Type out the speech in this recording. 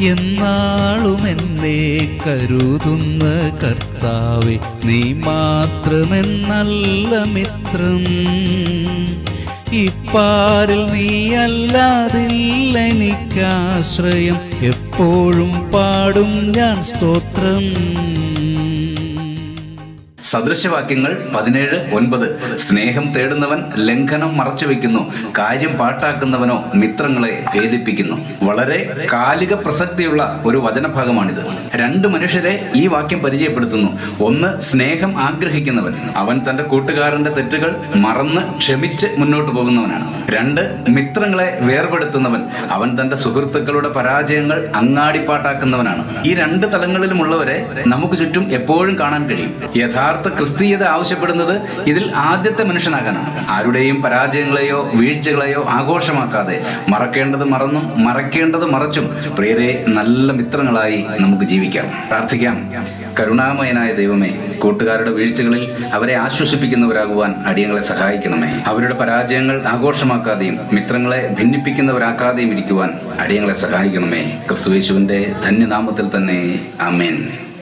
എന്നാളും എന്നെ കരുതുന്ന കർത്താവെ നീ മാത്രമെൻ നല്ല മിത്രം ഇപ്പാരിൽ നീയല്ലാതില്ല എനിക്കാശ്രയം എപ്പോഴും പാടും ഞാൻ സ്തോത്രം സദൃശവാക്യങ്ങൾ പതിനേഴ് ഒൻപത് സ്നേഹം തേടുന്നവൻ ലംഘനം മറച്ചു വെക്കുന്നു കാര്യം പാട്ടാക്കുന്നവനോ മിത്രങ്ങളെ ഭേദിപ്പിക്കുന്നു വളരെ കാലിക പ്രസക്തിയുള്ള ഒരു വചനഭാഗമാണിത് രണ്ട് മനുഷ്യരെ ഈ വാക്യം പരിചയപ്പെടുത്തുന്നു ഒന്ന് സ്നേഹം ആഗ്രഹിക്കുന്നവൻ അവൻ തന്റെ കൂട്ടുകാരന്റെ തെറ്റുകൾ മറന്ന് ക്ഷമിച്ച് മുന്നോട്ട് പോകുന്നവനാണ് രണ്ട് മിത്രങ്ങളെ വേർപെടുത്തുന്നവൻ അവൻ തന്റെ സുഹൃത്തുക്കളുടെ പരാജയങ്ങൾ അങ്ങാടിപ്പാട്ടാക്കുന്നവനാണ് ഈ രണ്ട് തലങ്ങളിലുമുള്ളവരെ നമുക്ക് ചുറ്റും എപ്പോഴും കാണാൻ കഴിയും യഥാർത്ഥ ക്രിസ്തീയത ആവശ്യപ്പെടുന്നത് ഇതിൽ ആദ്യത്തെ മനുഷ്യനാകാനാണ് ആരുടെയും പരാജയങ്ങളെയോ വീഴ്ചകളെയോ ആഘോഷമാക്കാതെ മറക്കേണ്ടത് മറന്നും മറക്കേണ്ടത് മറച്ചും പ്രിയരെ നല്ല മിത്രങ്ങളായി നമുക്ക് ജീവിക്കാം പ്രാർത്ഥിക്കാം കരുണാമയനായ ദൈവമേ കൂട്ടുകാരുടെ വീഴ്ചകളിൽ അവരെ ആശ്വസിപ്പിക്കുന്നവരാകുവാൻ അടിയങ്ങളെ സഹായിക്കണമേ അവരുടെ പരാജയങ്ങൾ ആഘോഷമാക്കാതെയും മിത്രങ്ങളെ ഭിന്നിപ്പിക്കുന്നവരാക്കാതെയും ഇരിക്കുവാൻ അടിയങ്ങളെ സഹായിക്കണമേ ക്രിസ്തുവേശുവിന്റെ ധന്യനാമത്തിൽ തന്നെ അമേൻ